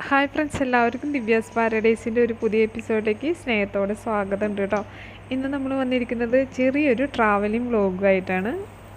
hi friends എല്ലാവർക്കും ദിവ്യാസ് പാരഡൈസിൻ്റെ ഒരു പുതിയ എപ്പിസോഡിലേക്ക് സ്നേഹത്തോടെ സ്വാഗതം ഉണ്ട് കേട്ടോ ഇന്ന് നമ്മൾ വന്നിരിക്കുന്നത് ചെറിയൊരു ട്രാവലിംഗ് വ്ലോഗുമായിട്ടാണ്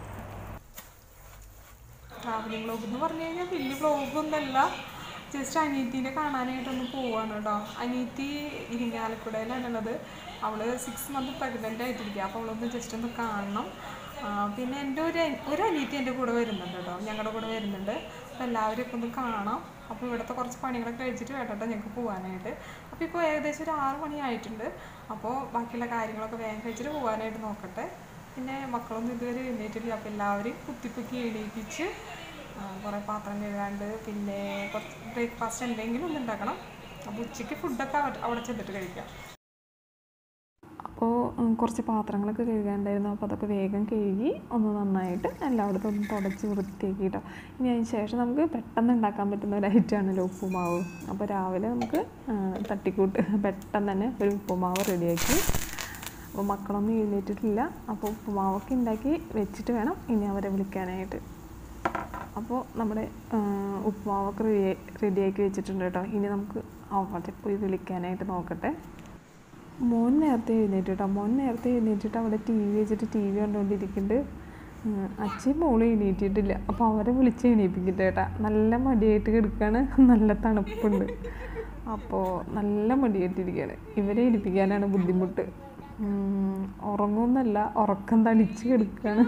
ട്രാവലിംഗ് വ്ലോഗ് എന്ന് പറഞ്ഞു കഴിഞ്ഞാൽ വലിയ വ്ലോഗൊന്നുമല്ല ജസ്റ്റ് അനീത്തിനെ കാണാനായിട്ടൊന്ന് പോവാണ് കേട്ടോ അനീത്തി ഇരിങ്ങാലക്കുടയിലാണുള്ളത് അവൾ സിക്സ് മന്ത് പ്രഗ്നൻ്റ് ആയിട്ടിരിക്കുക അപ്പോൾ അവളൊന്ന് ജസ്റ്റ് ഒന്ന് കാണണം ആ, പിന്നെ എൻ്റെ ഒരു അനി- ഒരു അനീത്തി എൻ്റെ കൂടെ വരുന്നുണ്ട് കേട്ടോ ഞങ്ങളുടെ കൂടെ വരുന്നുണ്ട് അപ്പോൾ എല്ലാവരും ഒക്കെ ഒന്ന് കാണാം അപ്പോൾ ഇവിടുത്തെ കുറച്ച് പണികളൊക്കെ കഴിച്ചിട്ട് വേണം കേട്ടോ ഞങ്ങൾക്ക് പോകാനായിട്ട് അപ്പോൾ ഇപ്പോൾ ഏകദേശം ഒരു ആറ് മണി ആയിട്ടുണ്ട് അപ്പോൾ ബാക്കിയുള്ള കാര്യങ്ങളൊക്കെ വേഗം കഴിച്ചിട്ട് പോകാനായിട്ട് നോക്കട്ടെ പിന്നെ മക്കളൊന്നും ഇതുവരെ എഴുന്നേറ്റില്ല അപ്പോൾ എല്ലാവരെയും കുത്തിപ്പൊക്കി എണീപ്പിച്ച് ആ, കുറേ പാത്രം കഴുകാണ്ട് പിന്നെ കുറച്ച് ബ്രേക്ക്ഫാസ്റ്റ് എന്തെങ്കിലും ഒന്ന് ഉണ്ടാക്കണം അപ്പോൾ ഉച്ചയ്ക്ക് ഫുഡൊക്കെ അവിടെ അവിടെ ചെന്നിട്ട് കഴിക്കാം അപ്പോൾ ഉം, കുറച്ച് പാത്രങ്ങളൊക്കെ കഴുകാണ്ടായിരുന്നു അപ്പോൾ അതൊക്കെ വേഗം കഴുകി ഒന്ന് നന്നായിട്ട് എല്ലായിടത്തും ഒന്ന് തുടച്ച് വൃത്തിയാക്കി കേട്ടോ ഇനി അതിന് ശേഷം നമുക്ക് പെട്ടെന്ന് ഉണ്ടാക്കാൻ പറ്റുന്ന ഒരു ഐറ്റമാണല്ലോ ഉപ്പുമാവ് അപ്പോൾ രാവിലെ നമുക്ക് ആ, തട്ടിക്കൂട്ട് പെട്ടെന്ന് തന്നെ ഒരു ഉപ്പുമാവ് റെഡിയാക്കി അപ്പോൾ മക്കളൊന്നും എഴുന്നേറ്റിട്ടില്ല അപ്പോൾ ഉപ്പുമാവൊക്കെ ഉണ്ടാക്കി വെച്ചിട്ട് വേണം ഇനി അവരെ വിളിക്കാനായിട്ട് അപ്പോൾ നമ്മുടെ ആ, ഉപ്പുമാവൊക്കെ റെഡി റെഡിയാക്കി വെച്ചിട്ടുണ്ട് കേട്ടോ ഇനി നമുക്ക് അവിടെ പോയി വിളിക്കാനായിട്ട് നോക്കട്ടെ മോൻ നേരത്തെ എഴുന്നേറ്റ് കേട്ടോ മോൻ നേരത്തെ എഴുന്നേറ്റിട്ട് അവിടെ ടി വി വെച്ചിട്ട് ടി വി കണ്ടുകൊണ്ടിരിക്കുന്നുണ്ട് ഉം, അച്ഛൻ മോള് എണീറ്റിട്ടില്ല അപ്പോൾ അവരെ വിളിച്ച് എണീപ്പിക്കട്ടെ കേട്ടാ നല്ല മടിയായിട്ട് കിടക്കാണ് നല്ല തണുപ്പുണ്ട് അപ്പോൾ നല്ല മടിയായിട്ടിരിക്കുകയാണ് ഇവരെ എണീപ്പിക്കാനാണ് ബുദ്ധിമുട്ട് ഉം, ഉറങ്ങുന്നല്ല ഉറക്കം തടിച്ച് കിടക്കുകയാണ്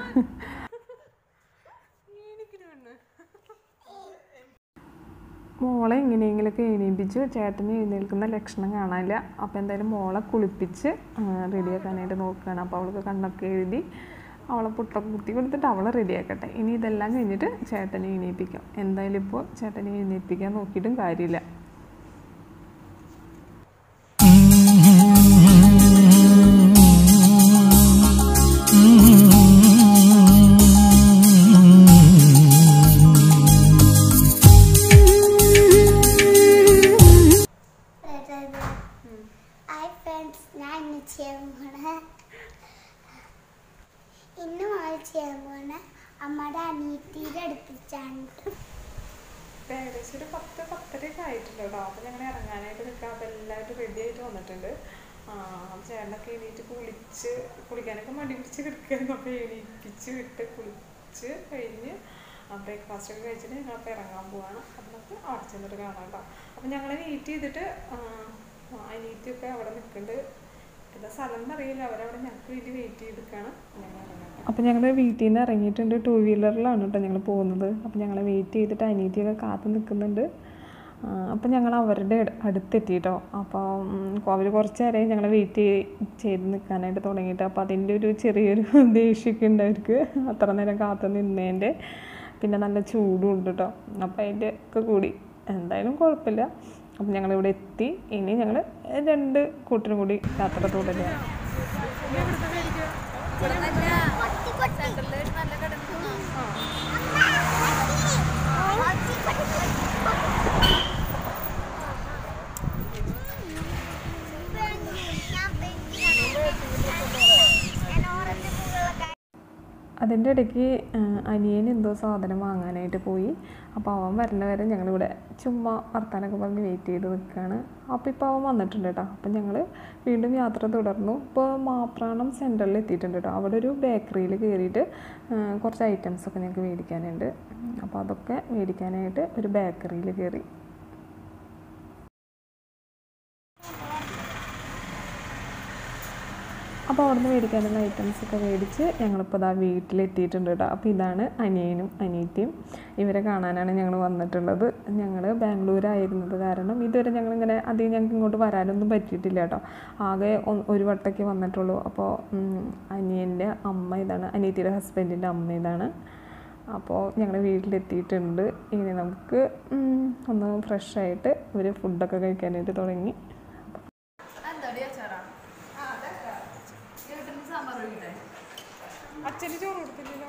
മോളെ എങ്ങനെയെങ്കിലുമൊക്കെ എണീപ്പിച്ചു ചേട്ടന് എഴുന്നേൽക്കുന്ന ലക്ഷണം കാണാനില്ല അപ്പോൾ എന്തായാലും മോളെ കുളിപ്പിച്ച് റെഡിയാക്കാനായിട്ട് നോക്കുകയാണ് അപ്പോൾ അവൾക്ക് കണ്ണൊക്കെ എഴുതി അവളെ പുട്ടൊക്കെ കുത്തി കൊടുത്തിട്ട് അവളെ റെഡിയാക്കട്ടെ ഇനി ഇതെല്ലാം കഴിഞ്ഞിട്ട് ചേട്ടനെ എണീപ്പിക്കാം എന്തായാലും ഇപ്പോൾ ചേട്ടനെ എഴുന്നേൽപ്പിക്കാൻ നോക്കിയിട്ടും കാര്യമില്ല ഹായ് ഫ്രണ്ട്സ് ഞാൻ ഇന്ന് ചെയ്യാൻ പോണ ഇന്ന് മഴ ചെയ്യാൻ പോണ അമ്മയുടെ അനിയത്തിയുടെ അടുപ്പിച്ചാണ് ഇപ്പം ഏകദേശം ഒരു പത്ത് പത്തരയൊക്കെ ആയിട്ടുണ്ട് കേട്ടോ അപ്പോൾ ഞങ്ങൾ ഇറങ്ങാനായിട്ട് നിൽക്കാം അപ്പോൾ എല്ലാവരും റെഡി ആയിട്ട് വന്നിട്ടുണ്ട് ആ, ചേട്ടനൊക്കെ എണീറ്റ് കുളിച്ച് കുളിക്കാനൊക്കെ മടി പിടിച്ച് കിടക്കായിരുന്നു അപ്പോൾ എണീപ്പിച്ച് വിട്ട് കുളിച്ച് കഴിഞ്ഞ് ബ്രേക്ക്ഫാസ്റ്റ് ഒക്കെ കഴിച്ചിട്ട് ഞങ്ങൾ അപ്പോൾ ഇറങ്ങാൻ പോവാണ് അപ്പോൾ നമുക്ക് അവിടെ ചെന്നിട്ട് കാണാം കേട്ടോ അപ്പോൾ ഞങ്ങൾ വെയിറ്റ് ചെയ്തിട്ട് ആ, ആ, അനിയത്തിയൊക്കെ അവിടെ നിൽക്കുന്നുണ്ട് എന്താ സ്ഥലം എന്നറിയില്ല അവരവിടെ ഞങ്ങൾക്ക് വേണ്ടി വെയിറ്റ് ചെയ്തിരിക്കുകയാണ് ഞങ്ങൾ ഇറങ്ങാം അപ്പോൾ ഞങ്ങൾ വീട്ടിൽ നിന്ന് ഇറങ്ങിയിട്ടുണ്ട് ടൂ വീലറിലാണ് കേട്ടോ ഞങ്ങൾ പോകുന്നത് അപ്പോൾ ഞങ്ങൾ വെയിറ്റ് ചെയ്തിട്ട് അനീതിയൊക്കെ കാത്തു നിൽക്കുന്നുണ്ട് അപ്പോൾ ഞങ്ങൾ അവരുടെ അട്- അടുത്തെത്തി കേട്ടോ അപ്പോൾ അവർ കുറച്ച് നേരമായി ഞങ്ങൾ വെയിറ്റ് ചെയ്ത് നിൽക്കാനായിട്ട് തുടങ്ങിയിട്ട് അപ്പോൾ അതിൻ്റെ ഒരു ചെറിയൊരു ദേഷ്യമൊക്കെ ഉണ്ട് അവർക്ക് അത്ര നേരം കാത്തു നിന്നതിൻ്റെ പിന്നെ നല്ല ചൂടും ഉണ്ട് കേട്ടോ അപ്പോൾ അതിൻ്റെ ഒക്കെ കൂടി എന്തായാലും കുഴപ്പമില്ല അപ്പം ഞങ്ങളിവിടെ എത്തി ഇനി ഞങ്ങൾ രണ്ട് കൂട്ടിനും കൂടി യാത്ര തുടരുകയാണ് അതിൻ്റെ ഇടയ്ക്ക് അനിയൻ എന്തോ സാധനം വാങ്ങാനായിട്ട് പോയി അപ്പോൾ അവൻ വരണ വരെ ഞങ്ങളിവിടെ ചുമ്മാ വർത്താനൊക്കെ പറഞ്ഞ് വെയിറ്റ് ചെയ്ത് നിൽക്കുകയാണ് അപ്പോൾ ഇപ്പോൾ അവൻ വന്നിട്ടുണ്ട് കേട്ടോ അപ്പം ഞങ്ങൾ വീണ്ടും യാത്ര തുടർന്നു ഇപ്പോൾ മാപ്രാണം സെൻറ്ററിൽ എത്തിയിട്ടുണ്ട് കേട്ടോ അവിടെ ഒരു ബേക്കറിയിൽ കയറിയിട്ട് ആ, കുറച്ച് ഐറ്റംസ് ഒക്കെ ഞങ്ങൾക്ക് മേടിക്കാനുണ്ട് അപ്പോൾ അതൊക്കെ മേടിക്കാനായിട്ട് ഒരു ബേക്കറിയിൽ കയറി അപ്പോൾ അവിടുന്ന് മേടിക്കാനുള്ള ഐറ്റംസ് ഒക്കെ മേടിച്ച് ഞങ്ങളിപ്പോൾ ഇതാ വീട്ടിലെത്തിയിട്ടുണ്ട് കേട്ടോ അപ്പോൾ ഇതാണ് അനിയനും അനിയത്തിയും ഇവരെ കാണാനാണ് ഞങ്ങൾ വന്നിട്ടുള്ളത് ഞങ്ങൾ ബാംഗ്ലൂരായിരുന്നത് കാരണം ഇതുവരെ ഞങ്ങളിങ്ങനെ അധികം ഞങ്ങൾക്ക് ഇങ്ങോട്ട് വരാനൊന്നും പറ്റിയിട്ടില്ല കേട്ടോ ആകെ ഒ- ഒരു വട്ടമൊക്കെ വന്നിട്ടുള്ളൂ അപ്പോൾ ഉം, അനിയൻ്റെ അമ്മ ഇതാണ് അനിയത്തിയുടെ ഹസ്ബൻഡിൻ്റെ അമ്മ ഇതാണ് അപ്പോൾ ഞങ്ങൾ വീട്ടിലെത്തിയിട്ടുണ്ട് ഇനി നമുക്ക് ഉം, ഒന്ന് ഫ്രഷായിട്ട് ഇവർ ഫുഡൊക്കെ കഴിക്കാനായിട്ട് തുടങ്ങി അച്ഛന് ചോറ് കൊടുത്തില്ലല്ലോ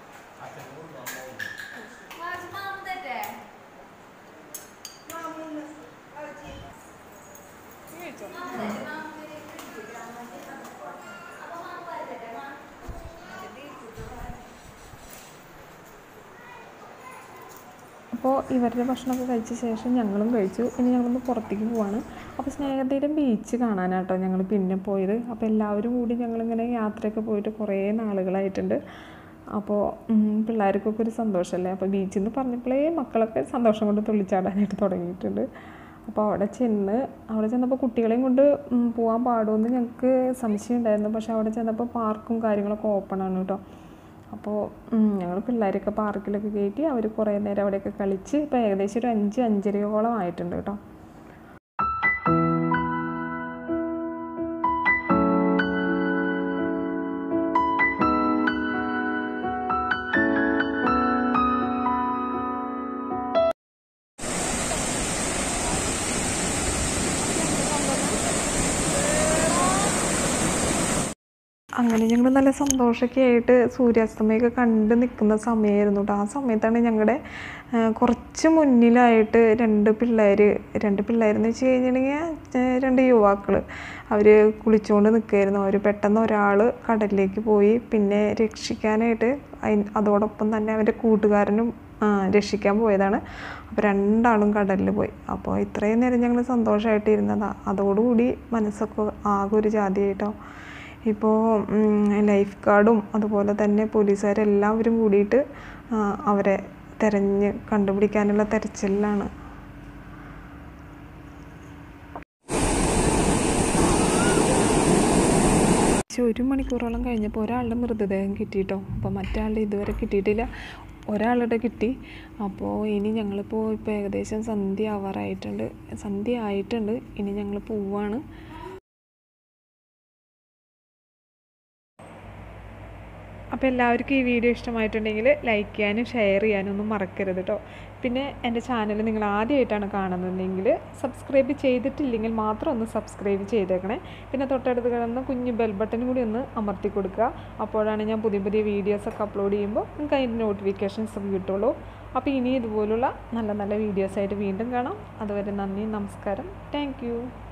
നീ കഴിച്ചോ അപ്പോൾ ഇവരുടെ ഭക്ഷണമൊക്കെ കഴിച്ച ശേഷം ഞങ്ങളും കഴിച്ചു ഇനി ഞങ്ങളൊന്ന് പുറത്തേക്ക് പോവാണ് അപ്പോൾ സ്നേഹതീരം ബീച്ച് കാണാനാട്ടോ ഞങ്ങൾ പിന്നെ പോയത് അപ്പോൾ എല്ലാവരും കൂടി ഞങ്ങളിങ്ങനെ യാത്രയൊക്കെ പോയിട്ട് കുറേ നാളുകളായിട്ടുണ്ട് അപ്പോൾ ഉം, പിള്ളേർക്കൊക്കെ ഒരു സന്തോഷമല്ലേ അപ്പോൾ ബീച്ചിൽ നിന്ന് പറഞ്ഞപ്പോഴേ മക്കളൊക്കെ സന്തോഷം കൊണ്ട് തുള്ളിച്ചാടാനായിട്ട് തുടങ്ങിയിട്ടുണ്ട് അപ്പോൾ അവിടെ ചെന്ന് അവിടെ ചെന്നപ്പോൾ കുട്ടികളെയും കൊണ്ട് ഉം, പോകാൻ പാടുമെന്ന് ഞങ്ങൾക്ക് സംശയം ഉണ്ടായിരുന്നു പക്ഷേ അവിടെ ചെന്നപ്പോൾ പാർക്കും കാര്യങ്ങളൊക്കെ ഓപ്പൺ ആണ് കേട്ടോ അപ്പോൾ ഞങ്ങൾ പിള്ളേരൊക്കെ പാർക്കിലൊക്കെ കയറ്റി അവർ കുറേ നേരം അവിടെയൊക്കെ കളിച്ച് ഇപ്പോൾ ഏകദേശം ഒരു അഞ്ച് അഞ്ചരയോളം ആയിട്ടുണ്ട് കേട്ടോ അങ്ങനെ ഞങ്ങൾ നല്ല സന്തോഷമൊക്കെ ആയിട്ട് സൂര്യാസ്തമയമൊക്കെ കണ്ട് നിൽക്കുന്ന സമയമായിരുന്നു കേട്ടോ ആ സമയത്താണ് ഞങ്ങളുടെ കുറച്ച് മുന്നിലായിട്ട് രണ്ട് പിള്ളേർ രണ്ട് പിള്ളേരെന്ന് വെച്ച് കഴിഞ്ഞിട്ടുണ്ടെങ്കിൽ രണ്ട് യുവാക്കൾ അവർ കുളിച്ചുകൊണ്ട് നിൽക്കുകയായിരുന്നു അവർ പെട്ടെന്ന് ഒരാൾ കടലിലേക്ക് പോയി പിന്നെ രക്ഷിക്കാനായിട്ട് അയി- അതോടൊപ്പം തന്നെ അവൻ്റെ കൂട്ടുകാരനും ആ, രക്ഷിക്കാൻ പോയതാണ് അപ്പോൾ രണ്ടാളും കടലിൽ പോയി അപ്പോൾ ഇത്രയും നേരം ഞങ്ങൾ സന്തോഷമായിട്ട് ഇരുന്നതാണ് അതോടുകൂടി മനസ്സൊക്കെ ആകെ ഒരു ജാതിയായിട്ടോ ഇപ്പോൾ ലൈഫ് ഗാർഡും അതുപോലെ തന്നെ പോലീസുകാരെല്ലാവരും കൂടിയിട്ട് ആ, അവരെ തെരഞ്ഞ് കണ്ടുപിടിക്കാനുള്ള തെരച്ചിലാണ് പക്ഷെ ഒരു മണിക്കൂറോളം കഴിഞ്ഞപ്പോൾ ഒരാളുടെ മൃതദേഹം കിട്ടിയിട്ടോ അപ്പോൾ മറ്റാളുടെ ഇതുവരെ കിട്ടിയിട്ടില്ല ഒരാളുടെ കിട്ടി അപ്പോൾ ഇനി ഞങ്ങളിപ്പോൾ ഇപ്പോൾ ഏകദേശം സന്ധ്യ ആവാറായിട്ടുണ്ട് സന്ധ്യ ആയിട്ടുണ്ട് ഇനി ഞങ്ങൾ പോവാണ് അപ്പോൾ എല്ലാവർക്കും ഈ വീഡിയോ ഇഷ്ടമായിട്ടുണ്ടെങ്കിൽ ലൈക്ക് ചെയ്യാനും ഷെയർ ചെയ്യാനും ഒന്നും മറക്കരുത് കേട്ടോ പിന്നെ എൻ്റെ ചാനൽ നിങ്ങൾ ആദ്യമായിട്ടാണ് കാണുന്നതെങ്കിൽ സബ്സ്ക്രൈബ് ചെയ്തിട്ടില്ലെങ്കിൽ മാത്രം ഒന്ന് സബ്സ്ക്രൈബ് ചെയ്തേക്കണേ പിന്നെ തൊട്ടടുത്ത് കിടന്ന കുഞ്ഞ് ബെൽ ബട്ടൺ കൂടി ഒന്ന് അമർത്തി കൊടുക്കുക അപ്പോഴാണ് ഞാൻ പുതിയ പുതിയ വീഡിയോസൊക്കെ അപ്ലോഡ് ചെയ്യുമ്പോൾ നിങ്ങൾക്ക് അതിൻ്റെ നോട്ടിഫിക്കേഷൻസ് ഒക്കെ കിട്ടുള്ളൂ അപ്പോൾ ഇനി ഇതുപോലുള്ള നല്ല നല്ല വീഡിയോസായിട്ട് വീണ്ടും കാണാം അതുവരെ നന്ദി നമസ്കാരം താങ്ക്